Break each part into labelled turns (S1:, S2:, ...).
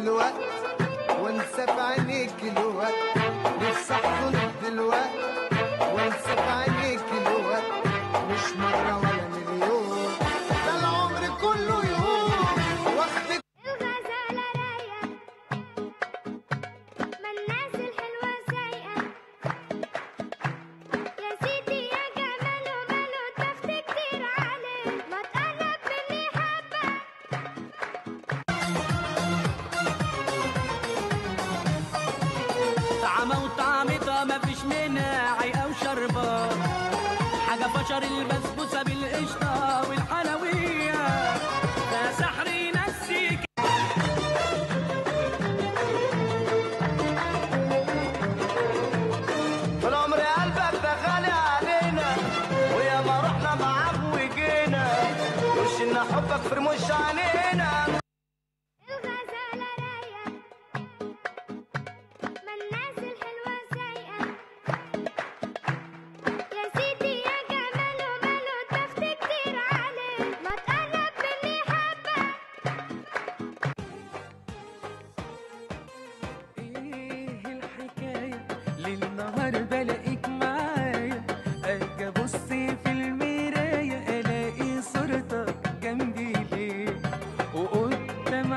S1: دلوقت وانسى في عينيك الوقت نفسي احضنك دلوقت وانسى في عينيك الوقت مش مرة ولا مليون ده العمر كله يوم واخدك
S2: الغزالة رايقة ما الناس الحلوة سايقة يا سيدي يا جمال وماله تفت كتير عليه ما تقرب مني حبة
S3: طعمة وطعمتها مفيش منها عيقة وشربة حاجة فشر البسبوسة بالقشطة والحلوية ده سحر ينسيك
S1: طول عمري قلبك ده غالي علينا ويا ما رحنا معاك وجينا وش ان حبك في رموش عينينا
S2: الغزالة رايقة ما الناس الحلوة سايقة يا سيدي يا جمال وماله تفت كتير عليه ما تقرب مني حبة
S3: ايه الحكاية للنهار بلاقيك معايا اجي ابص في المراية الاقي صورتك جنبي ليه وقدام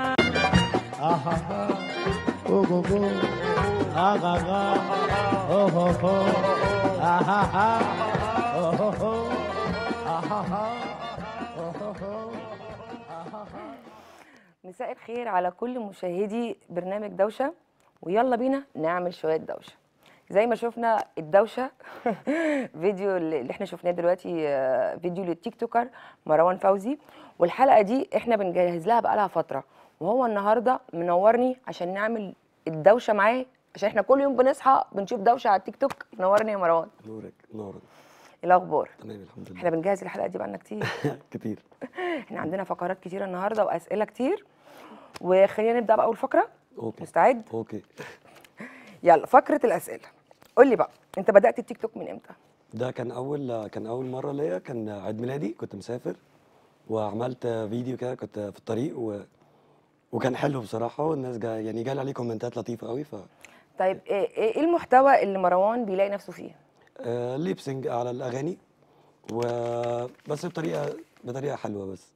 S4: مساء الخير على كل مشاهدي برنامج دوشة ويلا بينا نعمل شوية دوشة زي ما شفنا الدوشة فيديو اللي احنا شفناه دلوقتي آه، فيديو للتيك توكر مروان فوزي والحلقة دي احنا بنجهز لها بقالها فترة وهو النهاردة منورني عشان نعمل الدوشة معاه عشان احنا كل يوم بنصحى بنشوف دوشة على التيك توك منورني يا مروان
S5: نورك نورك
S4: إيه الاخبار
S5: تمام الحمد
S4: احنا
S5: لله
S4: بنجهز الحلقة دي بقالنا كتير
S5: كتير
S4: احنا عندنا فقرات كتيرة النهارده واسئله كتير وخلينا نبدا باول فقره
S5: اوكي
S4: مستعد
S5: اوكي
S4: يلا فقره الاسئله قول لي بقى انت بدات التيك توك من امتى
S5: ده كان اول كان اول مره ليا كان عيد ميلادي كنت مسافر وعملت فيديو كده كنت في الطريق و... وكان حلو بصراحه والناس جا يعني جالي عليه كومنتات لطيفه قوي ف
S4: طيب ايه ايه المحتوى اللي مروان بيلاقي نفسه فيه
S5: آه ليبسنج على الاغاني وبس بطريقه بطريقه حلوه بس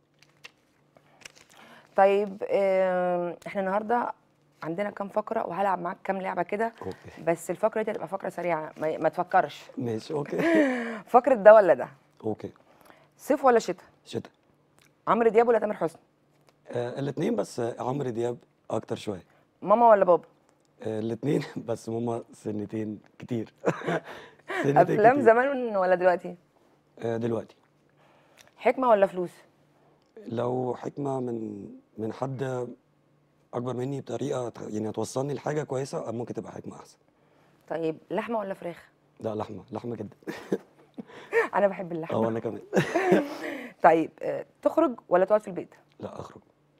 S4: طيب اه احنا النهارده عندنا كام فقره وهلعب معاك كام لعبه كده
S5: اوكي
S4: بس الفقره دي هتبقى فقره سريعه ما, ما تفكرش
S5: ماشي اوكي
S4: فقره ده ولا ده
S5: اوكي
S4: صيف ولا شتاء
S5: شتا
S4: عمرو دياب ولا تامر حسني
S5: آه الاثنين بس عمرو دياب اكتر شويه
S4: ماما ولا بابا
S5: آه الاثنين بس ماما سنتين كتير سنتين
S4: افلام
S5: كتير.
S4: زمان ولا دلوقتي
S5: آه دلوقتي
S4: حكمه ولا فلوس
S5: لو حكمة من من حد أكبر مني بطريقة ت- يعني هتوصلني لحاجة كويسة ممكن تبقى حكمة أحسن
S4: طيب لحمه ولا فراخ
S5: لا لحمة لحمة جدا
S4: انا بحب اللحمه
S5: أه وأنا كمان
S4: طيب آه، تخرج ولا تقعد في البيت
S5: لا أخرج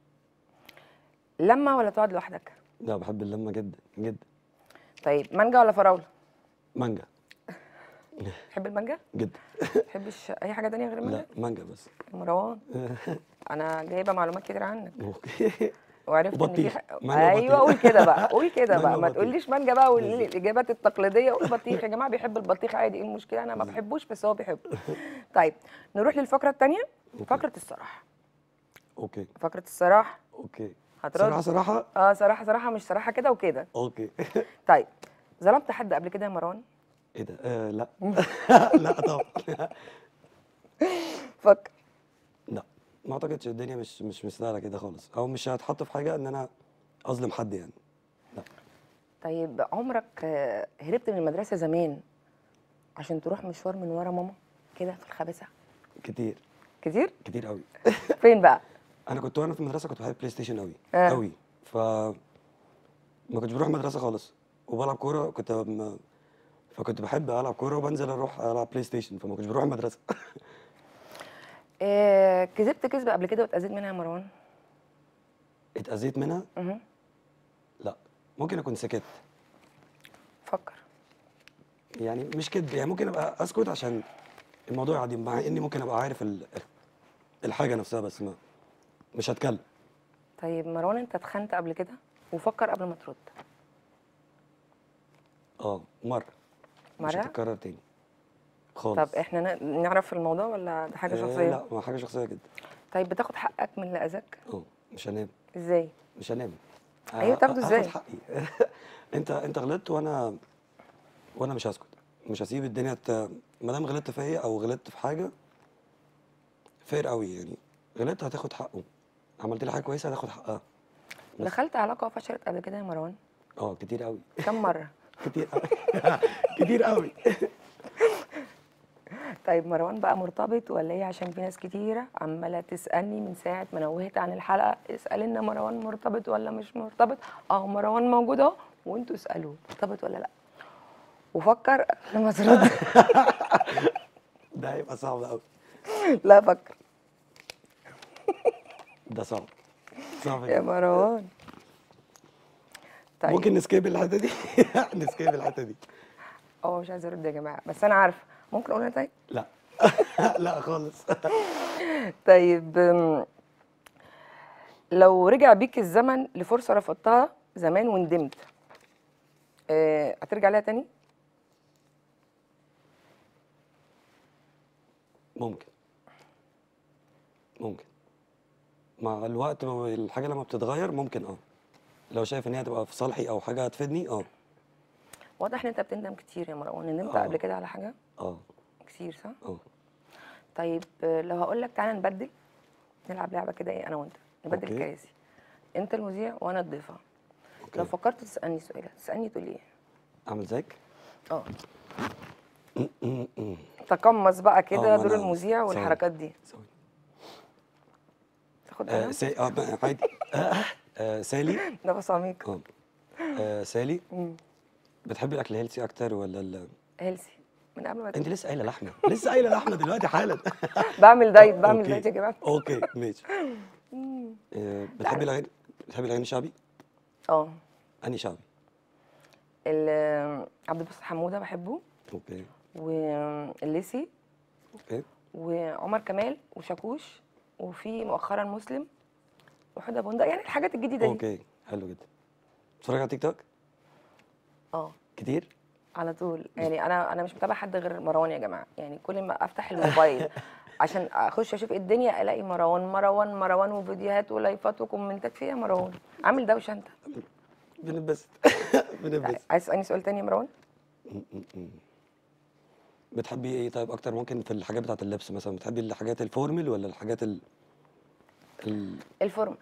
S4: لما ولا تقعد لوحدك
S5: لا بحب اللمة جدا جدا
S4: طيب مانجا ولا فراوله
S5: مانجا
S4: تحب المانجا
S5: جدا
S4: تحبش اي حاجه تانية غير المانجا
S5: لا مانجا بس
S4: مروان انا جايبه معلومات كتير عنك
S5: أوكي
S4: وعرفت ان في
S5: وبطيخ.
S4: ح-
S5: مانجا
S4: ايوه
S5: وبطيخ.
S4: قول كده بقى قول كده
S5: مانجا
S4: بقى ما
S5: وبطيخ.
S4: تقوليش مانجا بقى
S5: بالظبط.
S4: والاجابات التقليديه قول بطيخ يا جماعه بيحب البطيخ عادي ايه المشكله انا ما بحبوش بس هو بيحبه طيب نروح للفقره الثانيه فقره الصراحه
S5: أوكي
S4: فقره الصراحه
S5: أوكي
S4: هترد
S5: صراحة صراحة
S4: اه صراحه صراحه مش صراحه كده وكده
S5: أوكي
S4: طيب ظلمت حد قبل كده يا مروان
S5: إيه ده؟ آه لا لا طبعا
S4: فكر
S5: لا ما أعتقدش الدنيا مش مش مستاهلة كده خالص أو مش هتحط في حاجة إن أنا أظلم حد يعني لا
S4: طيب عمرك آه، هربت من المدرسة زمان عشان تروح مشوار من ورا ماما كده في الخباثة
S5: كتير
S4: كتير
S5: كتير قوي
S4: فين بقى
S5: انا كنت وانا في المدرسه كنت بحب بلاي ستيشن قوي
S4: آه.
S5: قوي ف ما كنتش بروح مدرسه خالص وبلعب كوره كنت م... فكنت بحب العب كوره وبنزل اروح العب بلاي ستيشن فما كنتش بروح المدرسه
S4: آه كذبت كذبة قبل كده واتأذيت منها يا مروان
S5: اتاذيت منها
S4: مهم.
S5: لا ممكن اكون سكت
S4: فكر
S5: يعني مش كده يعني ممكن ابقى اسكت عشان الموضوع يعدي مع اني ممكن ابقى عارف ال... الحاجه نفسها بس ما مش هتكلم
S4: طيب مروان انت اتخنت قبل كده وفكر قبل ما ترد
S5: اه مره مش
S4: مرة؟
S5: هتتكرر تاني خالص
S4: طب احنا ن- نعرف الموضوع ولا ده حاجه
S5: آه
S4: شخصيه
S5: لا ما حاجه شخصيه جدا
S4: طيب بتاخد حقك من اللي اذاك
S5: اه مش هنام
S4: ازاي
S5: مش هنام
S4: أيوة،
S5: آه،
S4: تاخده
S5: هاخد
S4: إزاي؟
S5: حقي انت انت غلطت وانا وانا مش هسكت مش هسيب الدنيا ت... ما دام غلطت فيا او غلطت في حاجه فير قوي يعني غلطت هتاخد حقه عملت لي حاجه كويسه هتاخد حقها بس.
S4: دخلت علاقه وفشلت قبل كده يا مروان
S5: اه كتير قوي
S4: كم مره
S5: كتير قوي كتير قوي
S4: طيب مروان بقى مرتبط ولا ايه عشان في ناس كتيره عماله تسالني من ساعه ما نوهت عن الحلقه اسال لنا مروان مرتبط ولا مش مرتبط اه مروان موجود اهو وانتوا اسالوه مرتبط ولا لا وفكر قبل ما ترد
S5: ده هيبقى صعب قوي
S4: لا فكر
S5: ده صعب صعب
S4: يا
S5: جدا.
S4: مروان طيب
S5: ممكن نسكيب الحته دي نسكيب الحته دي
S4: هو مش عايز يرد يا جماعه بس انا عارفه ممكن اقول أنا طيب
S5: لا لا خالص
S4: طيب أم، لو رجع بيك الزمن لفرصة رفضتها زمان وندمت آه، هترجع لها تاني؟
S5: ممكن ممكن مع الوقت الحاجه لما بتتغير ممكن اه لو شايف ان هي هتبقى في صالحي او حاجه هتفيدني اه
S4: واضح ان انت بتندم كتير يا مروان ندمت
S5: آه.
S4: قبل كده على حاجة
S5: اه
S4: كتير صح؟
S5: اه
S4: طيب آه، لو هقول لك تعالى نبدل نلعب لعبة كده ايه انا وانت نبدل
S5: أوكي.
S4: الكراسي انت المذيع وانا الضيفة لو
S5: اوكي
S4: فكرت تسألني سؤال تسألني تقول لي ايه؟
S5: اعمل زيك
S4: اه تقمص بقى كده
S5: آه،
S4: دور
S5: أنا-
S4: المذيع
S5: ثواني.
S4: والحركات دي
S5: ثواني.
S4: تاخد
S5: آه
S4: قلم
S5: سا... آه بقى عادي آه آه سالي
S4: نفس عميق
S5: اه آه، سالي
S4: مم.
S5: بتحبي الاكل هيلسي اكتر ولا ال...
S4: هيلسي من قبل ما
S5: انت
S4: تيجي.
S5: لسه قايله لحمه لسه قايله لحمه دلوقتي حالا
S4: بعمل دايت بعمل
S5: أوكي.
S4: دايت يا جماعه
S5: اوكي ماشي آه، بتحبي الاغاني بتحبي الاغاني الشعبي
S4: اه
S5: انهي شعبي
S4: ال- عبد الباسط حموده بحبه
S5: اوكي
S4: والليسي
S5: اوكي
S4: وعمر كمال وشاكوش وفي مؤخرا مسلم وحده بندق يعني الحاجات الجديده دي
S5: اوكي حلو جدا بتتفرج على تيك توك
S4: اه
S5: كتير
S4: على طول يعني انا انا مش متابعه حد غير مروان يا جماعه يعني كل ما افتح الموبايل عشان اخش اشوف ايه الدنيا الاقي مروان مروان مروان وفيديوهات ولايفات وكومنتات فيها مروان عامل دوشه انت
S5: بنبسط بنبسط
S4: عايز تسالني سؤال تاني يا مروان
S5: بتحبي ايه طيب اكتر ممكن في الحاجات بتاعت اللبس مثلا بتحبي الحاجات الفورمال ولا الحاجات ال, ال...
S4: الفورمال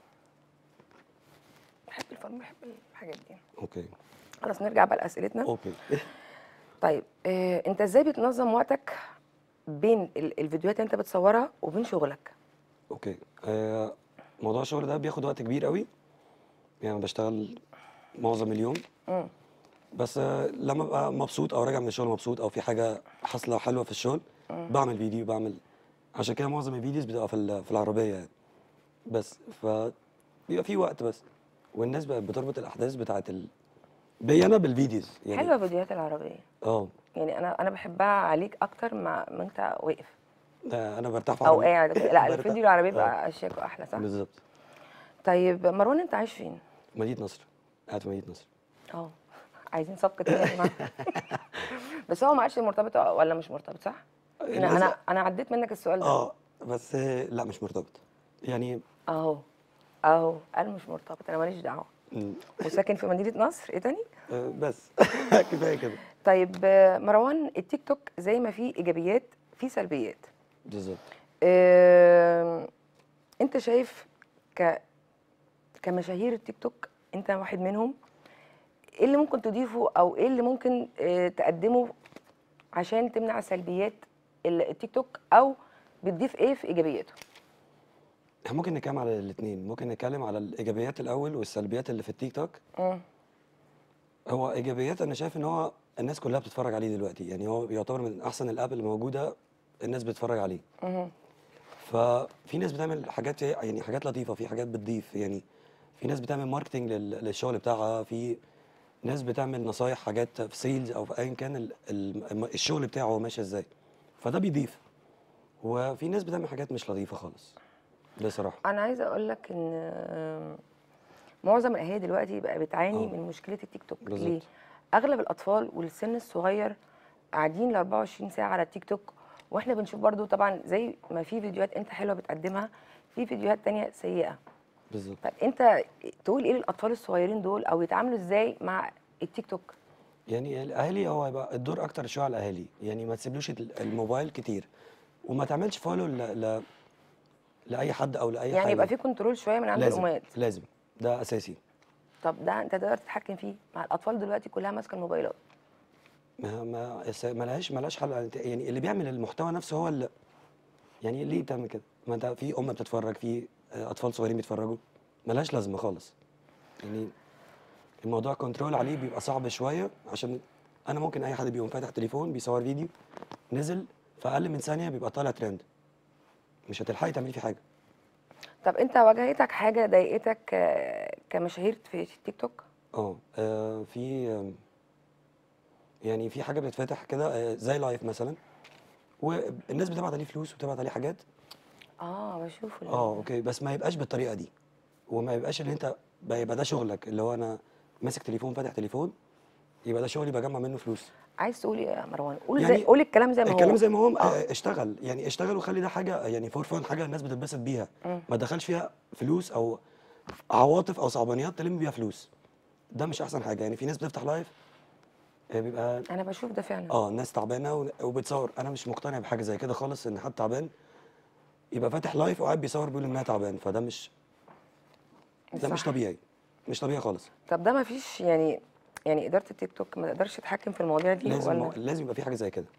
S4: بحب الفورمال بحب الحاجات دي
S5: اوكي
S4: خلاص نرجع بقى لاسئلتنا
S5: اوكي
S4: طيب آه، انت ازاي بتنظم وقتك بين ال- الفيديوهات اللي انت بتصورها وبين شغلك
S5: اوكي آه موضوع الشغل ده بياخد وقت كبير قوي يعني بشتغل معظم اليوم
S4: مم.
S5: بس آه لما ابقى مبسوط او راجع من الشغل مبسوط او في حاجه حاصله حلوه في الشغل بعمل فيديو بعمل عشان كده معظم الفيديوز بتبقى في ال- في العربيه يعني بس ف بيبقى في وقت بس والناس بقت بتربط الاحداث بتاعت ال... بي انا بالفيديوز يعني
S4: حلوه فيديوهات العربيه
S5: اه
S4: يعني انا انا بحبها عليك اكتر ما ما انت واقف
S5: ده انا برتاح في
S4: او
S5: عربية.
S4: قاعد لا
S5: برتاح.
S4: الفيديو العربي
S5: آه،
S4: بقى اشيك واحلى صح
S5: بالظبط
S4: طيب مروان انت عايش فين
S5: مدينه نصر قاعد في مدينه نصر
S4: اه عايزين صفقه تانية يا جماعه بس هو ما عادش مرتبط ولا مش مرتبط صح انا
S5: الناس-
S4: انا انا عديت منك السؤال ده
S5: اه بس آه، لا مش مرتبط يعني
S4: اهو اهو قال مش مرتبط انا ماليش دعوه
S5: م،
S4: وساكن في مدينه نصر ايه تاني
S5: آه، بس كفايه كده
S4: طيب آه، مروان التيك توك زي ما فيه ايجابيات فيه سلبيات
S5: بالظبط
S4: آم، انت شايف ك كمشاهير التيك توك انت واحد منهم ايه اللي ممكن تضيفه او ايه اللي ممكن آه، تقدمه عشان تمنع سلبيات ال- التيك توك او بتضيف ايه في ايجابياته
S5: احنا ممكن نتكلم على الاثنين ممكن نتكلم على الايجابيات الاول والسلبيات اللي في التيك توك
S4: مم.
S5: هو ايجابيات انا شايف ان هو الناس كلها بتتفرج عليه دلوقتي يعني هو يعتبر من احسن الاب اللي موجوده الناس بتتفرج عليه
S4: مهم.
S5: ففي ناس بتعمل حاجات يعني حاجات لطيفه في حاجات بتضيف يعني في ناس بتعمل ماركتنج لل- للشغل بتاعها في ناس بتعمل نصايح حاجات في سيلز او في ايا كان ال- ال- الشغل بتاعه ماشي ازاي فده بيضيف وفي ناس بتعمل حاجات مش لطيفه خالص بصراحه
S4: انا عايزه اقول لك ان آم، معظم الاهالي دلوقتي بقى بتعاني
S5: آه.
S4: من مشكله التيك توك
S5: بالظبط.
S4: ليه اغلب الاطفال والسن الصغير قاعدين ال 24 ساعه على التيك توك واحنا بنشوف برضو طبعا زي ما في فيديوهات انت حلوه بتقدمها في فيديوهات تانية سيئه
S5: بالظبط
S4: طب انت تقول ايه للاطفال الصغيرين دول او يتعاملوا ازاي مع التيك توك
S5: يعني الاهالي هو هيبقى الدور اكتر شويه على الاهالي يعني ما تسيبلوش ال- الموبايل كتير وما تعملش فولو ل... ل... لاي حد او لاي
S4: يعني
S5: حاجه
S4: يبقى في كنترول شويه من عند
S5: لازم
S4: الامهات
S5: لازم ده اساسي
S4: طب ده انت تقدر تتحكم فيه مع الاطفال دلوقتي كلها ماسكه الموبايلات
S5: ما ما الس- ملهاش ملهاش حل يعني اللي بيعمل المحتوى نفسه هو اللي يعني ليه بتعمل كده؟ ما انت في ام بتتفرج في اطفال صغيرين بيتفرجوا ملهاش لازمه خالص يعني الموضوع كنترول عليه بيبقى صعب شويه عشان انا ممكن اي حد بيقوم فاتح تليفون بيصور فيديو نزل في اقل من ثانيه بيبقى طالع ترند مش هتلحقي تعملي فيه حاجه
S4: طب انت واجهتك حاجه ضايقتك آه، كمشاهير في التيك توك
S5: اه آه، في آم، يعني في حاجه بتتفتح كده آه، زي لايف مثلا والناس بتبعت عليه فلوس وبتبعت عليه حاجات
S4: اه بشوفه
S5: اه اوكي بس ما يبقاش بالطريقه دي وما يبقاش اللي انت بقى يبقى ده شغلك اللي هو انا ماسك تليفون فاتح تليفون يبقى ده شغلي بجمع منه فلوس
S4: عايز تقول ايه يا مروان قول
S5: يعني
S4: زي قول الكلام زي ما هو
S5: الكلام زي ما هو
S4: آه.
S5: آه، اشتغل يعني اشتغل وخلي ده حاجه يعني فور فان حاجه الناس بتتبسط بيها ما تدخلش فيها فلوس او عواطف او صعبانيات تلم بيها فلوس ده مش احسن حاجه يعني في ناس بتفتح لايف آه، بيبقى
S4: انا بشوف ده فعلا
S5: اه الناس تعبانه و- وبتصور انا مش مقتنع بحاجه زي كده خالص ان حد تعبان يبقى فاتح لايف وقاعد بيصور بيقول انها تعبان فده مش ده مش
S4: صح.
S5: طبيعي مش طبيعي خالص
S4: طب ده ما فيش يعني يعني اداره التيك توك ما تقدرش تتحكم في المواضيع دي
S5: لازم
S4: ولا
S5: لازم يبقى في حاجه زي كده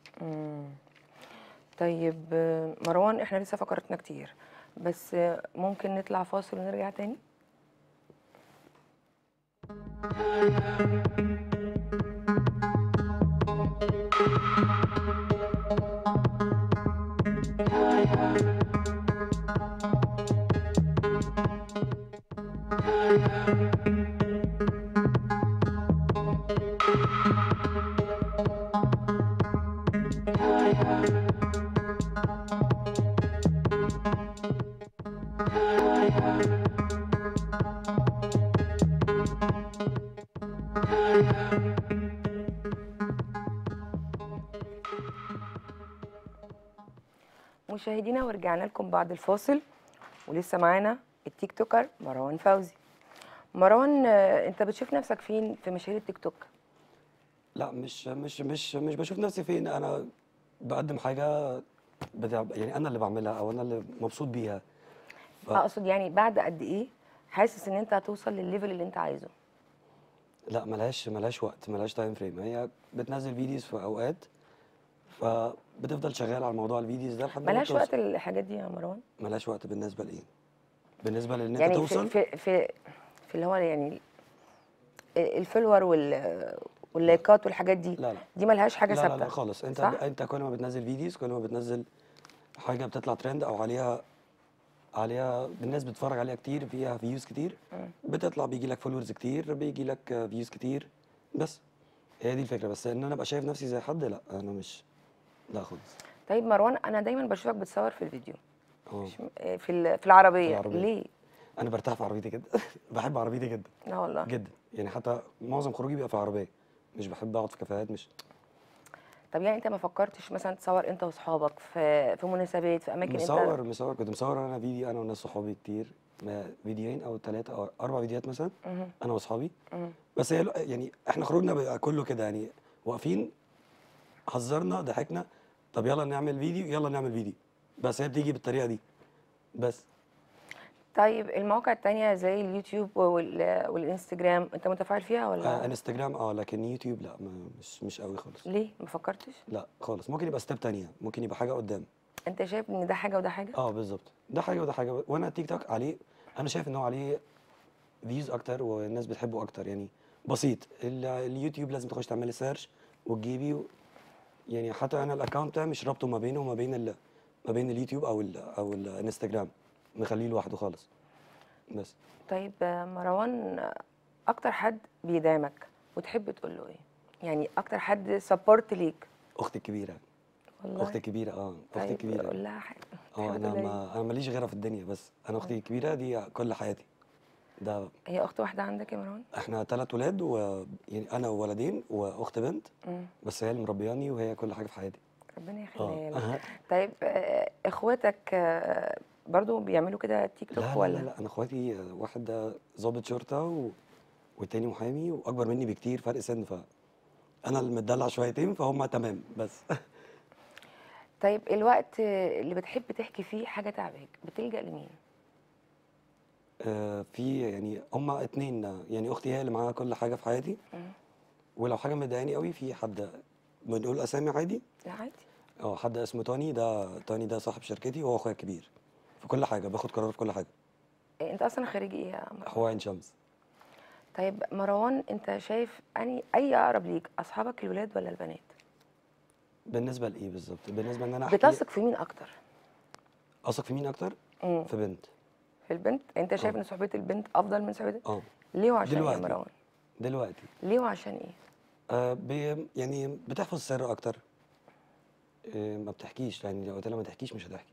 S4: طيب آه، مروان احنا لسه فقرتنا كتير بس آه، ممكن نطلع فاصل ونرجع تاني مشاهدينا ورجعنا لكم بعد الفاصل ولسه معانا التيك توكر مروان فوزي مروان آه، انت بتشوف نفسك فين في مشاهير التيك توك
S5: لا مش مش مش مش بشوف نفسي فين انا بقدم حاجه بتاع يعني انا اللي بعملها او انا اللي مبسوط بيها ف-
S4: اقصد يعني بعد قد ايه حاسس ان انت هتوصل للليفل اللي انت عايزه
S5: لا ملهاش ملهاش وقت ملهاش تايم فريم هي بتنزل فيديوز في اوقات فبتفضل شغال على موضوع الفيديوز ده لحد ما
S4: ملهاش وقت
S5: بتوصل.
S4: الحاجات دي يا مروان
S5: ملهاش وقت بالنسبه لايه بالنسبه لان انت
S4: يعني
S5: توصل
S4: في في في, في اللي هو يعني الفولور وال واللايكات والحاجات دي
S5: لا لا
S4: دي ملهاش حاجه
S5: لا
S4: ثابته
S5: لا لا خالص انت
S4: صح؟
S5: انت كل ما بتنزل فيديوز كل ما بتنزل حاجه بتطلع ترند او عليها عليها الناس بتتفرج عليها كتير فيها فيوز كتير بتطلع بيجي لك فولورز كتير بيجي لك فيوز كتير بس هي دي الفكره بس ان انا ابقى شايف نفسي زي حد لا انا مش لا خالص
S4: طيب مروان انا دايما بشوفك بتصور في الفيديو
S5: اه
S4: مش م- آه، في ال- في العربيه,
S5: العربية.
S4: ليه؟
S5: انا برتاح في عربيتي جدا بحب عربيتي جدا
S4: لا والله
S5: جدا يعني حتى معظم خروجي بيبقى في العربيه مش بحب اقعد في كافيهات مش
S4: طب يعني انت ما فكرتش مثلا تصور انت واصحابك في في مناسبات في اماكن
S5: مصور
S4: انت
S5: مصور كنت مصور انا فيديو انا وناس صحابي كتير ما- فيديوهين او ثلاثه او اربع فيديوهات مثلا
S4: مهم.
S5: انا واصحابي
S4: مهم.
S5: بس هي يعني احنا خروجنا بيبقى كله كده يعني واقفين هزرنا ضحكنا طب يلا نعمل فيديو يلا نعمل فيديو بس هي بتيجي بالطريقه دي بس
S4: طيب المواقع التانية زي اليوتيوب وال... والانستجرام انت متفاعل فيها ولا
S5: آه انستجرام اه لكن يوتيوب لا ما مش مش قوي خالص
S4: ليه ما فكرتش
S5: لا خالص ممكن يبقى ستيب تانية ممكن يبقى حاجه قدام
S4: انت شايف ان ده حاجه وده حاجه
S5: اه بالظبط ده حاجه وده حاجه وانا تيك توك عليه انا شايف ان هو عليه فيوز اكتر والناس بتحبه اكتر يعني بسيط ال- اليوتيوب لازم تخش تعملي سيرش وتجيبي و... يعني حتى انا الاكونت بتاعي مش رابطه ما بينه وما بين ال... ما بين اليوتيوب او ال... او الانستجرام مخليه لوحده خالص بس
S4: طيب آه، مروان آه، اكتر حد بيدعمك وتحب تقول له ايه يعني اكتر حد سبورت ليك
S5: اختي الكبيره
S4: والله
S5: اختي الكبيره اه اختي
S4: طيب
S5: الكبيره
S4: قول لها حاجه
S5: اه
S4: تحب
S5: انا
S4: تقول لها إيه؟
S5: ما انا ماليش غيرها في الدنيا بس انا اختي الكبيره دي كل حياتي ده
S4: هي اخت واحده عندك يا مروان
S5: احنا ثلاث ولاد و يعني انا وولدين واخت بنت
S4: مم.
S5: بس هي اللي مربياني وهي كل حاجه في حياتي
S4: ربنا
S5: اه
S4: يخليها لك
S5: أها.
S4: طيب آه، اخواتك آه، برضو بيعملوا كده تيك توك
S5: لا لا
S4: ولا
S5: لا, لا انا اخواتي آه، واحد ده ضابط شرطه و... والتاني محامي واكبر مني بكتير فرق سن ف انا المدلع شويتين فهم تمام بس
S4: طيب الوقت اللي بتحب تحكي فيه حاجه تعبك بتلجأ لمين
S5: آه، في يعني هما اتنين آه، يعني اختي هي اللي معاها كل حاجه في حياتي
S4: مم.
S5: ولو حاجه مضايقاني قوي في حد بنقول اسامي عادي
S4: لا عادي
S5: اه حد اسمه توني ده توني ده صاحب شركتي وهو اخويا الكبير في كل حاجه باخد قرار في كل حاجه
S4: إيه، انت اصلا خريج ايه يا مروان
S5: هو عين شمس
S4: طيب مروان انت شايف اني اي اقرب ليك اصحابك الولاد ولا البنات
S5: بالنسبه لايه بالظبط بالنسبه ان انا احكي
S4: بتثق في مين اكتر
S5: اثق في مين اكتر
S4: مم.
S5: في بنت
S4: في البنت انت شايف
S5: اه.
S4: ان صحبه البنت افضل من صحبه
S5: اه
S4: ليه وعشان ايه يا
S5: دلوقتي.
S4: مروان
S5: دلوقتي
S4: ليه وعشان ايه
S5: آه بي يعني بتحفظ سر اكتر آه ما بتحكيش يعني لو قلت لها ما تحكيش مش هتحكي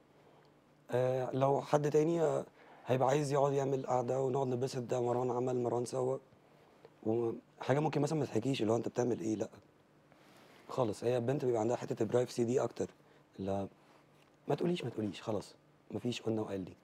S5: آه لو حد تاني آه هيبقى عايز يقعد يعمل قعده ونقعد نتبسط ده مروان عمل مروان سوا وحاجه ممكن مثلا ما تحكيش اللي هو انت بتعمل ايه لا خالص هي البنت بيبقى عندها حته البرايفسي دي اكتر لا ما تقوليش ما تقوليش خلاص ما فيش قلنا وقال لي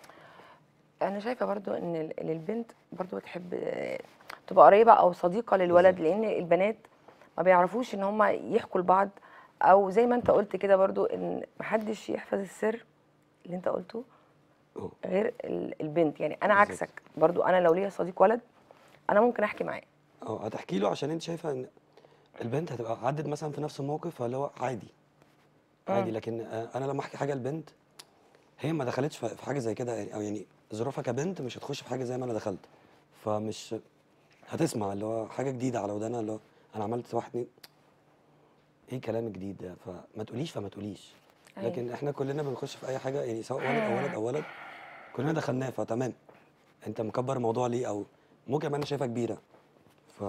S4: انا شايفه برضو ان ال- إن البنت برضو بتحب آه، تبقى قريبه او صديقه للولد
S5: بالظبط.
S4: لان البنات ما بيعرفوش ان هم يحكوا لبعض او زي ما انت قلت كده برضو ان محدش يحفظ السر اللي انت قلته
S5: اه
S4: غير ال- البنت يعني انا
S5: بالظبط.
S4: عكسك برضو انا لو ليا صديق ولد انا ممكن احكي معاه
S5: اه هتحكي له عشان انت شايفه ان البنت هتبقى عدت مثلا في نفس الموقف فاللي هو عادي عادي
S4: مم.
S5: لكن آه، انا لما احكي حاجه لبنت هي ما دخلتش في في حاجه زي كده يعني او يعني ظروفها كبنت مش هتخش في حاجه زي ما انا دخلت فمش هتسمع اللي هو حاجه جديده على ودانها اللي هو انا عملت واحد اتنين ايه كلام جديد ده فما تقوليش فما تقوليش
S4: أيوة.
S5: لكن احنا كلنا بنخش في اي حاجه يعني سواء ولد او ولد او ولد كلنا دخلناه فتمام انت مكبر الموضوع ليه او ممكن أبقى انا شايفها كبيره ف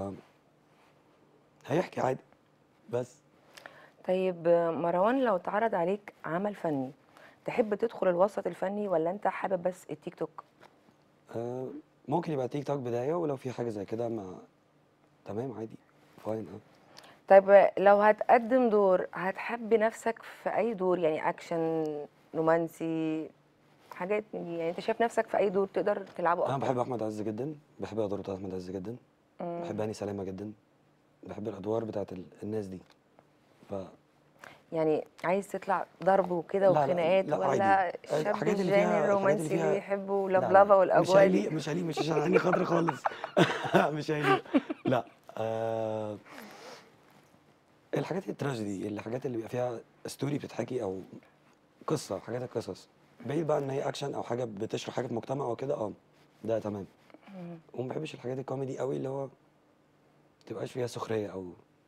S5: هيحكي عادي بس
S4: طيب آه، مروان لو اتعرض عليك عمل فني تحب تدخل الوسط الفني ولا انت حابب بس التيك توك
S5: آه ممكن يبقى تيك توك بدايه ولو في حاجه زي كده ما تمام عادي فاين اه
S4: طيب لو هتقدم دور هتحب نفسك في اي دور يعني اكشن رومانسي حاجات من دي يعني انت شايف نفسك في اي دور تقدر تلعبه
S5: انا
S4: اكتر
S5: بحب احمد عز جدا بحب الادوار بتاعت احمد عز جدا
S4: مم.
S5: بحب هاني سلامه جدا بحب الادوار بتاعت ال- الناس دي ف
S4: يعني عايز تطلع ضرب وكده
S5: لا، لا،
S4: وخناقات
S5: لا،
S4: ولا
S5: عادي.
S4: الشاب
S5: الحاجات اللي
S4: الجاني
S5: فيها- الحاجات اللي
S4: الرومانسي اللي
S5: فيها-
S4: يحبوا
S5: لا، لا،
S4: لفلفه
S5: مش
S4: والاجواء
S5: هيلي
S4: دي
S5: مش هيلي مش عشان عيني خاطري خالص مش هيلي لا آه الحاجات التراجيدي الحاجات اللي بيبقى فيها ستوري بتتحكي او قصه حاجات القصص بعيد بقى ان هي اكشن او حاجه بتشرح حاجه في مجتمع او كده اه ده تمام وما بحبش الحاجات الكوميدي قوي اللي هو تبقاش فيها سخريه او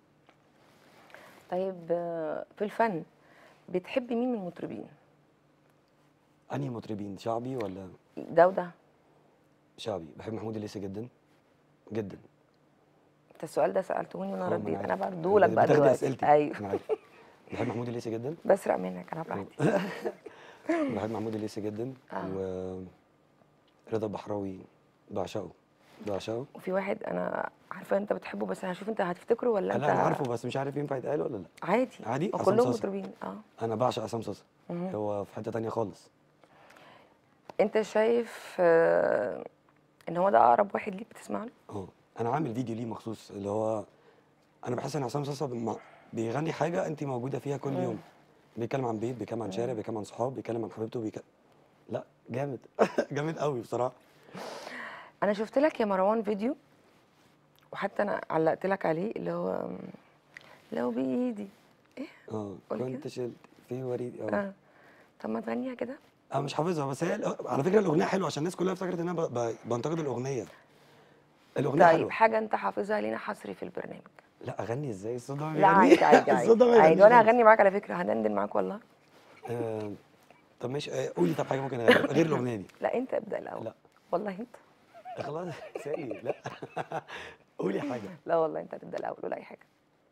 S4: طيب آه، في الفن بتحب مين من المطربين
S5: انهي مطربين شعبي ولا
S4: ده وده
S5: شعبي بحب محمود الليثي جدا جدا
S4: انت السؤال ده سالتهوني وانا
S5: آه، ما
S4: رديت
S5: عارف.
S4: انا بدولك بقى
S5: بتاخدي
S4: دلوقتي
S5: اسئلتي
S4: ايوه
S5: أنا عارف. بحب محمود الليثي جدا
S4: بسرق منك انا براحتي
S5: بحب محمود الليثي جدا
S4: آه.
S5: و رضا البحراوي بعشقه بعشقه
S4: وفي واحد انا عارفه انت بتحبه بس هشوف انت هتفتكره ولا انت
S5: لا انا عارفه بس مش عارف ينفع يتقال ولا لا
S4: عادي
S5: عادي؟ عصام
S4: وكلهم
S5: صاصا.
S4: مطربين اه
S5: انا بعشق عصام صاصا
S4: مهم.
S5: هو في حته تانية خالص
S4: انت شايف آه، ان هو ده اقرب واحد ليك بتسمع له
S5: اه انا عامل فيديو ليه مخصوص اللي هو انا بحس ان عصام صاصا بم- بيغني حاجه انت موجوده فيها كل يوم بيتكلم عن بيت بيتكلم عن شارع بيتكلم عن صحاب بيتكلم عن حبيبته بيتكلم لا جامد جامد قوي بصراحه
S4: انا شفت لك يا مروان فيديو وحتى انا علقت لك عليه اللي هو م، لو بايدي
S5: اه
S4: قول كده.
S5: كنت شلت في وريد اه
S4: اه طب ما تغنيها كده
S5: انا مش حافظها بس هي الأ- على فكره الاغنيه حلوه عشان الناس كلها افتكرت ان انا ب- ب- بنتقد الاغنيه الاغنيه
S4: طيب
S5: حلوه
S4: حاجه انت حافظها لينا حصري في البرنامج
S5: لا اغني ازاي الصوت ده ما
S4: لا
S5: بيغني
S4: عادي عادي
S5: الصوت ده ما
S4: عادي عادي
S5: بيغنيش
S4: وانا
S5: خالص.
S4: هغني معاك على فكره هدندن معاك والله
S5: آه، طب ماشي آه، قولي طب حاجه ممكن أغني غير الاغنيه دي
S4: لا انت ابدا الاول
S5: لا.
S4: والله انت
S5: خلاص سالي لا قولي حاجه
S4: لا والله انت هتبدا الاول ولا اي حاجه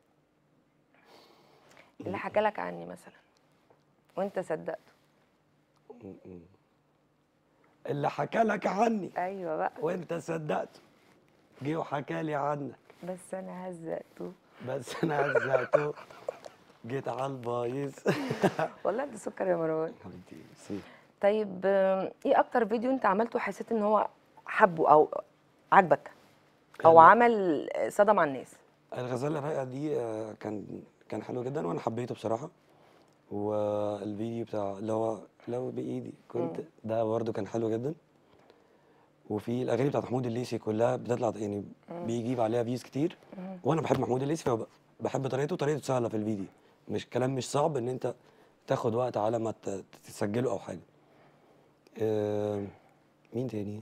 S4: اللي حكى لك عني مثلا وانت صدقته
S5: م- م. اللي حكى لك عني
S4: ايوه بقى
S5: وانت صدقته جه وحكى لي عنك
S4: بس انا هزقته
S5: بس انا هزقته جيت على البايظ
S4: والله انت سكر يا مروان
S5: حبيبتي ميرسي.
S4: طيب آم، ايه اكتر فيديو انت عملته حسيت ان هو حبه او عجبك او
S5: لا.
S4: عمل صدى مع الناس
S5: الغزاله الرايقه دي آه، كان كان حلو جدا وانا حبيته بصراحه والفيديو بتاع اللي هو لو بايدي كنت ده برضه كان حلو جدا وفي الاغاني بتاعت محمود الليثي كلها بتطلع يعني بيجيب عليها فيوز كتير وانا بحب محمود الليثي فبحب طريقته طريقته سهله في الفيديو مش كلام مش صعب ان انت تاخد وقت على ما ت- تسجله او حاجه آه، مين تاني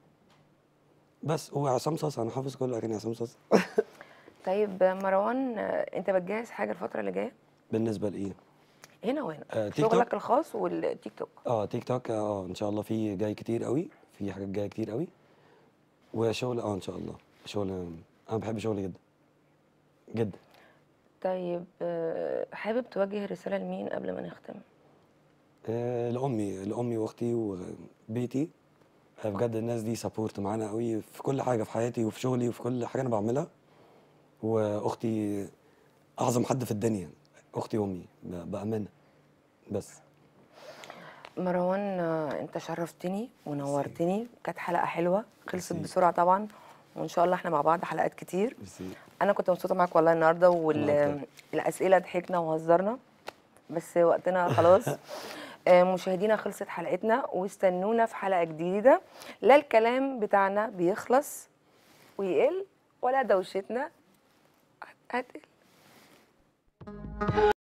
S5: بس هو عصام صاصا انا حافظ كل اغاني عصام صاصا
S4: طيب مروان آه، انت بتجهز حاجه الفتره اللي جايه
S5: بالنسبه لايه
S4: هنا وهنا
S5: آه، تيك توك؟
S4: شغلك الخاص والتيك توك
S5: اه تيك توك اه ان شاء الله في جاي كتير قوي في حاجات جايه كتير قوي وشغل اه ان شاء الله شغل انا بحب شغلي جدا جدا
S4: طيب آه، حابب توجه رساله لمين قبل ما نختم
S5: آه لامي لامي واختي وبيتي آه بجد الناس دي سبورت معانا قوي في كل حاجه في حياتي وفي شغلي وفي كل حاجه انا بعملها واختي اعظم حد في الدنيا اختي وامي ب- بامانه بس
S4: مروان آه، انت شرفتني ونورتني كانت حلقه حلوه خلصت
S5: ميرسي.
S4: بسرعه طبعا وان شاء الله احنا مع بعض حلقات كتير
S5: ميرسي
S4: انا كنت مبسوطه معاك والله النهارده
S5: أنا أكتر.
S4: والاسئله ضحكنا وهزرنا بس وقتنا خلاص آه، مشاهدينا خلصت حلقتنا واستنونا في حلقه جديده لا الكلام بتاعنا بيخلص ويقل ولا دوشتنا هتقل